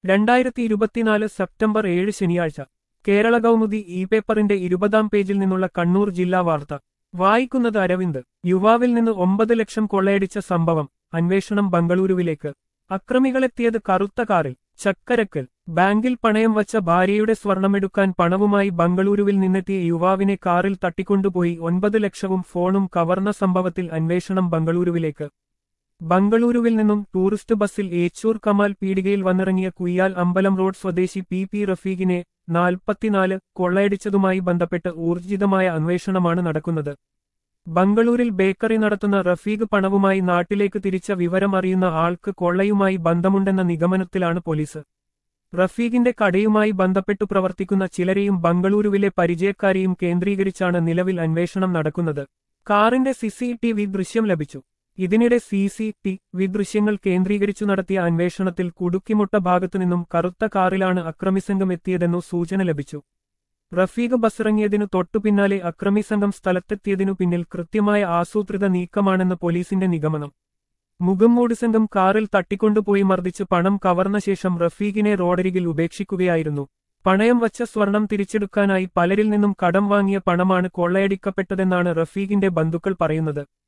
രണ്ടായിരത്തി ഇരുപത്തിനാല് സെപ്റ്റംബർ ഏഴ് ശനിയാഴ്ച കേരള കൗമുദി ഇ പേപ്പറിന്റെ ഇരുപതാം പേജിൽ നിന്നുള്ള കണ്ണൂർ ജില്ലാ വാർത്ത വായിക്കുന്നത് അരവിന്ദ് യുവാവിൽ നിന്ന് ഒമ്പത് ലക്ഷം കൊള്ളയടിച്ച സംഭവം അന്വേഷണം ബംഗളൂരുവിലേക്ക് അക്രമികളെത്തിയത് കറുത്ത കാറിൽ ചക്കരക്കൽ ബാങ്കിൽ പണയം വച്ച ഭാര്യയുടെ സ്വർണമെടുക്കാൻ പണവുമായി ബംഗളൂരുവിൽ നിന്നെത്തിയ യുവാവിനെ കാറിൽ തട്ടിക്കൊണ്ടുപോയി ഒൻപത് ലക്ഷവും ഫോണും കവർന്ന സംഭവത്തിൽ അന്വേഷണം ബംഗളൂരുവിലേക്ക് ബംഗളൂരുവിൽ നിന്നും ടൂറിസ്റ്റ് ബസ്സിൽ ഏച്ചൂർ കമാൽ പീടികയിൽ വന്നിറങ്ങിയ കുയ്യാൽ അമ്പലം റോഡ് സ്വദേശി പി പി റഫീഖിനെ നാൽപ്പത്തിനാല് കൊള്ളയടിച്ചതുമായി ബന്ധപ്പെട്ട് ഊർജിതമായ അന്വേഷണമാണ് നടക്കുന്നത് ബംഗളൂരിൽ ബേക്കറി നടത്തുന്ന റഫീഖ് പണവുമായി നാട്ടിലേക്ക് തിരിച്ച വിവരം അറിയുന്ന ആൾക്ക് കൊള്ളയുമായി ബന്ധമുണ്ടെന്ന നിഗമനത്തിലാണ് പോലീസ് റഫീഖിന്റെ കടയുമായി ബന്ധപ്പെട്ടു പ്രവർത്തിക്കുന്ന ചിലരെയും ബംഗളൂരുവിലെ പരിചയക്കാരെയും കേന്ദ്രീകരിച്ചാണ് നിലവിൽ അന്വേഷണം നടക്കുന്നത് കാറിന്റെ സിസിടിവി ദൃശ്യം ലഭിച്ചു ഇതിനിടെ സി സി ടി വി ദൃശ്യങ്ങൾ കേന്ദ്രീകരിച്ചു നടത്തിയ അന്വേഷണത്തിൽ കുടുക്കിമുട്ട ഭാഗത്തുനിന്നും കറുത്ത കാറിലാണ് അക്രമിസംഘം എത്തിയതെന്നു സൂചന ലഭിച്ചു റഫീഖ് ബസ്സിറങ്ങിയതിനു തൊട്ടുപിന്നാലെ അക്രമി സംഘം സ്ഥലത്തെത്തിയതിനു പിന്നിൽ കൃത്യമായ ആസൂത്രിത നീക്കമാണെന്ന് പോലീസിന്റെ നിഗമനം മുഖംമൂട് സംഘം കാറിൽ തട്ടിക്കൊണ്ടുപോയി മർദ്ദിച്ച് പണം കവർന്ന ശേഷം റഫീഖിനെ റോഡരികിൽ ഉപേക്ഷിക്കുകയായിരുന്നു പണയം വച്ച സ്വർണം തിരിച്ചെടുക്കാനായി പലരിൽ നിന്നും കടം വാങ്ങിയ പണമാണ് കൊള്ളയടിക്കപ്പെട്ടതെന്നാണ് റഫീഖിന്റെ ബന്ധുക്കൾ പറയുന്നത്